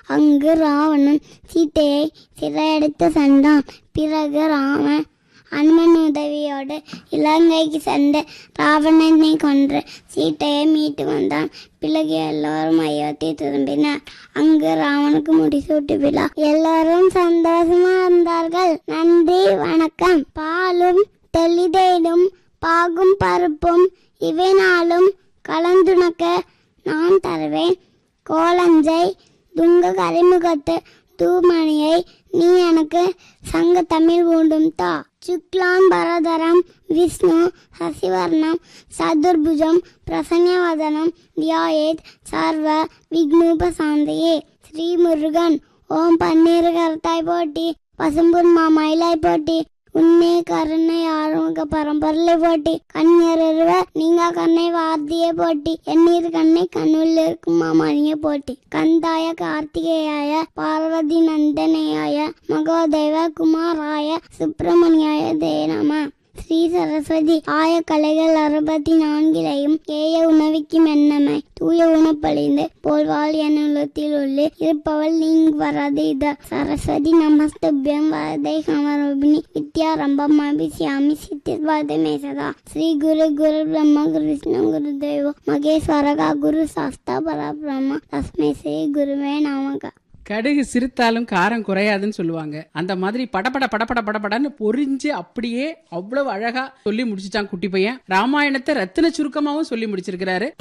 அங்கு ராவணன் சீதையை சிறையெடுத்து சென்றான் பிறகு ராமன் அனுமன் உதவியோடு இலங்கைக்கு சென்று ராவணனை கொன்று சீதையை மீட்டு வந்தான் பிறகு எல்லோரும் அயோத்தி திரும்பினார் அங்கு ராவனுக்கு முடிசூட்டு விழா எல்லோரும் சந்தோஷமா இருந்தார்கள் நன்றி வணக்கம் பாலும் தெளிதேடும் பாகும் பருப்பும் இவை நாளும் கலந்துணக்க நான் தருவேன் கோலஞ்சை துங்க கரிமுகத்து தூமணியை நீ எனக்கு சங்க தமிழ் ஊண்டும் தா சுக்லாம் பரதரம் விஷ்ணு சசிவர்ணம் சதுர்புஜம் பிரசன்யவதனம் தியாயேத் சர்வ விக்னூபசாந்தையே ஸ்ரீ முருகன் ஓம் பன்னீர் கருத்தாய் போட்டி பசும்புன் மாமயிலாய் போட்டி உன்னே கருணை ஆறுமுக பரம்பொருளை போட்டி கண்ணீர் இருவ நீங்க கண்ணை வார்த்தியே போட்டி எண்ணீர் கண்ணை கண்ணுள்ள இருக்கும் மாமணியை போட்டி கந்தாய கார்த்திகேயாய பார்வதி நந்தனையாய மகோதேவ குமாராய சுப்பிரமணியாய தே நம ஸ்ரீ சரஸ்வதி ஆய கலைகள் அறுபத்தி நான்கிலையும் ஏய உணவிக்கும் எண்ணமை தூய உணப்பழிந்து போல்வாள் என் உள்ளத்தில் உள்ள இருப்பவள் நீங்க வராது இத சரஸ்வதி நமஸ்துபியம் வரதை சமரூபிணி வித்யாரம்பம் அபிசியாமி சித்திர்வாத மேசதா ஸ்ரீ குரு குரு பிரம்ம குரு விஷ்ணு குரு தேவோ மகேஸ்வரகா குரு சாஸ்தா பரபிரம்ம தஸ்மை ஸ்ரீ குருவே நமக கடுகு சிரித்தாலும் காரம் குறையாதுன்னு சொல்லுவாங்க அந்த மாதிரி படபட படபட படபடன்னு பொரிஞ்சு அப்படியே அவ்வளவு அழகா சொல்லி முடிச்சுட்டான் குட்டி பையன் ராமாயணத்தை ரத்தின சுருக்கமாவும் சொல்லி முடிச்சிருக்கிறாரு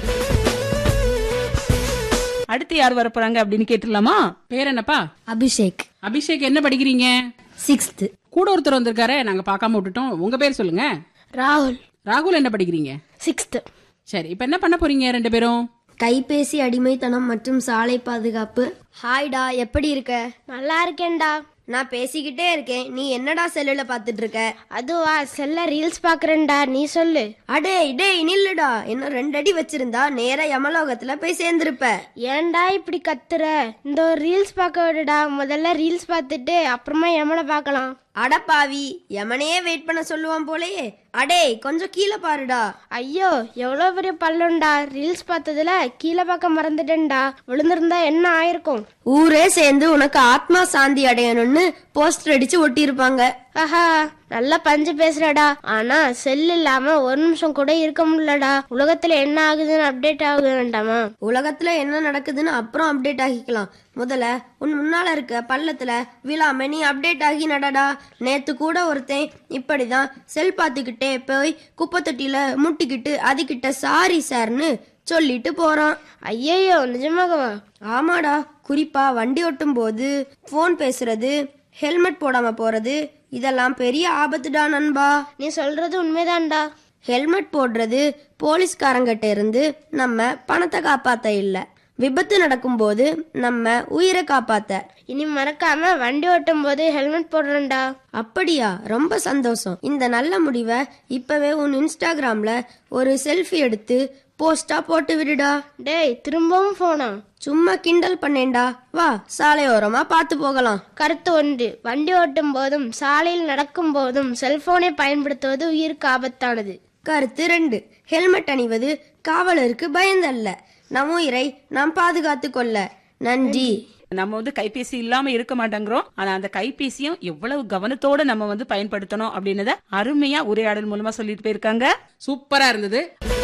அடுத்து யார் வர போறாங்க அப்படின்னு கேட்டுடலாமா பேர் என்னப்பா அபிஷேக் அபிஷேக் என்ன படிக்கிறீங்க சிக்ஸ்த்து கூட ஒருத்தர் வந்திருக்காரு நாங்க பார்க்காம விட்டுட்டோம் உங்க பேர் சொல்லுங்க ராகுல் ராகுல் என்ன படிக்கிறீங்க சிக்ஸ்த்து சரி இப்ப என்ன பண்ண போறீங்க ரெண்டு பேரும் கைபேசி அடிமைத்தனம் மற்றும் சாலை பாதுகாப்பு ஹாய்டா எப்படி இருக்க நல்லா இருக்கேன்டா நான் பேசிக்கிட்டே இருக்கேன் நீ என்னடா செல்லுல பாத்துட்டு இருக்க அதுவா செல்ல ரீல்ஸ் பாக்குறேன்டா நீ சொல்லு அடே டேய் நில்லுடா இன்னும் ரெண்டு அடி வச்சிருந்தா நேரா யமலோகத்துல போய் சேர்ந்திருப்ப ஏன்டா இப்படி கத்துற இந்த ஒரு ரீல்ஸ் பார்க்க விடுடா முதல்ல ரீல்ஸ் பார்த்துட்டு அப்புறமா எமனை பார்க்கலாம் அடப்பாவி யமனையே வெயிட் பண்ண சொல்லுவான் போலயே அடே கொஞ்சம் கீழே பாருடா ஐயோ எவ்வளோ பெரிய பள்ளம்டா ரீல்ஸ் பார்த்ததுல கீழே பார்க்க மறந்துட்டேன்டா விழுந்திருந்தா என்ன ஆயிருக்கும் ஊரே சேர்ந்து உனக்கு ஆத்மா சாந்தி அடையணும்னு போஸ்டர் அடிச்சு ஒட்டியிருப்பாங்க ஆஹா நல்லா பஞ்சு பேசுறடா ஆனா செல் இல்லாம ஒரு நிமிஷம் கூட இருக்க முடியலடா உலகத்துல என்ன ஆகுதுன்னு அப்டேட் ஆகுது வேண்டாமா உலகத்துல என்ன நடக்குதுன்னு அப்புறம் அப்டேட் ஆகிக்கலாம் முதல்ல உன் முன்னால இருக்க பள்ளத்துல விழாம நீ அப்டேட் ஆகி நடடா நேத்து கூட ஒருத்தன் இப்படிதான் செல் பார்த்துக்கிட்டே போய் குப்பை தொட்டியில முட்டிக்கிட்டு அதுகிட்ட சாரி சார்னு சொல்லிட்டு போறான் ஐயையோ நிஜமாகவா ஆமாடா குறிப்பா வண்டி ஓட்டும் போது ஃபோன் பேசுறது ஹெல்மெட் போடாம போறது இதெல்லாம் பெரிய ஆபத்துடா நண்பா நீ சொல்றது உண்மைதான்டா ஹெல்மெட் போடுறது போலீஸ்காரங்கிட்ட இருந்து நம்ம பணத்தை காப்பாத்த இல்ல விபத்து நடக்கும்போது நம்ம உயிரை காப்பாத்த இனி மறக்காம வண்டி ஓட்டும் போது ஹெல்மெட் போடுறேன்டா அப்படியா ரொம்ப சந்தோஷம் இந்த நல்ல முடிவை இப்பவே உன் இன்ஸ்டாகிராம்ல ஒரு செல்ஃபி எடுத்து போஸ்டா போட்டு விடுடா டேய் திரும்பவும் போனா சும்மா கிண்டல் பண்ணேன்டா வா சாலையோரமா பார்த்து போகலாம் கருத்து ஒன்று வண்டி ஓட்டும் போதும் சாலையில் நடக்கும் போதும் செல்போனை பயன்படுத்துவது உயிருக்கு ஆபத்தானது கருத்து ரெண்டு ஹெல்மெட் அணிவது காவலருக்கு பயந்தல்ல நம் உயிரை நாம் பாதுகாத்து கொள்ள நன்றி நம்ம வந்து கைபேசி இல்லாம இருக்க மாட்டேங்கிறோம் ஆனா அந்த கைபேசியும் எவ்வளவு கவனத்தோட நம்ம வந்து பயன்படுத்தணும் அப்படின்னத அருமையா உரையாடல் மூலமா சொல்லிட்டு போயிருக்காங்க சூப்பரா இருந்தது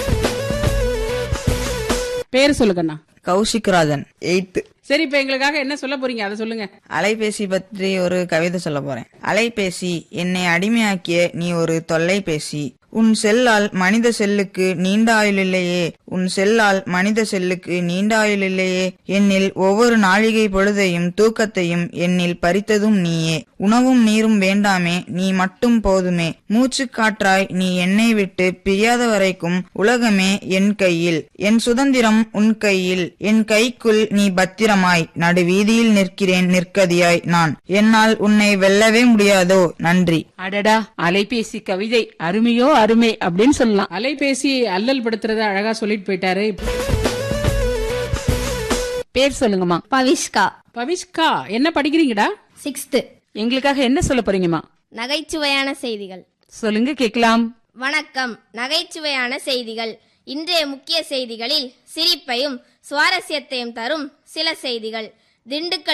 பேர் சொல்லுங்கண்ணா கௌஷிக் ராஜன் எயித்து சரி இப்ப எங்களுக்காக என்ன சொல்ல போறீங்க அதை சொல்லுங்க அலைபேசி பற்றி ஒரு கவிதை சொல்ல போறேன் அலைபேசி என்னை அடிமையாக்கிய நீ ஒரு தொல்லைபேசி உன் செல்லால் மனித செல்லுக்கு நீண்ட ஆயுள் இல்லையே உன் செல்லால் மனித செல்லுக்கு நீண்ட ஆயுள் இல்லையே என்னில் ஒவ்வொரு நாழிகை பொழுதையும் தூக்கத்தையும் என்னில் பறித்ததும் நீயே உணவும் நீரும் வேண்டாமே நீ மட்டும் போதுமே மூச்சு காற்றாய் நீ என்னை விட்டு பிரியாத வரைக்கும் உலகமே என் கையில் என் சுதந்திரம் உன் கையில் என் கைக்குள் நீ பத்திரமாய் நடுவீதியில் நிற்கிறேன் நிற்கதியாய் நான் என்னால் உன்னை வெல்லவே முடியாதோ நன்றி அடடா அலைபேசி கவிதை அருமையோ அருமை அப்படின்னு சொல்லலாம் அலைபேசி அல்லல் படுத்துறத அழகா சொல்லிட்டு போயிட்டாரு பேர் சொல்லுங்கம்மா பவிஷ்கா பவிஷ்கா என்ன படிக்கிறீங்கடா சிக்ஸ்த்து எங்களுக்காக என்ன சொல்ல போறீங்கம்மா நகைச்சுவையான செய்திகள் சொல்லுங்க கேக்கலாம் வணக்கம் நகைச்சுவையான செய்திகள் இன்றைய முக்கிய செய்திகளில் சிரிப்பையும் சுவாரஸ்யத்தையும் தரும் சில செய்திகள் திண்டுக்கல்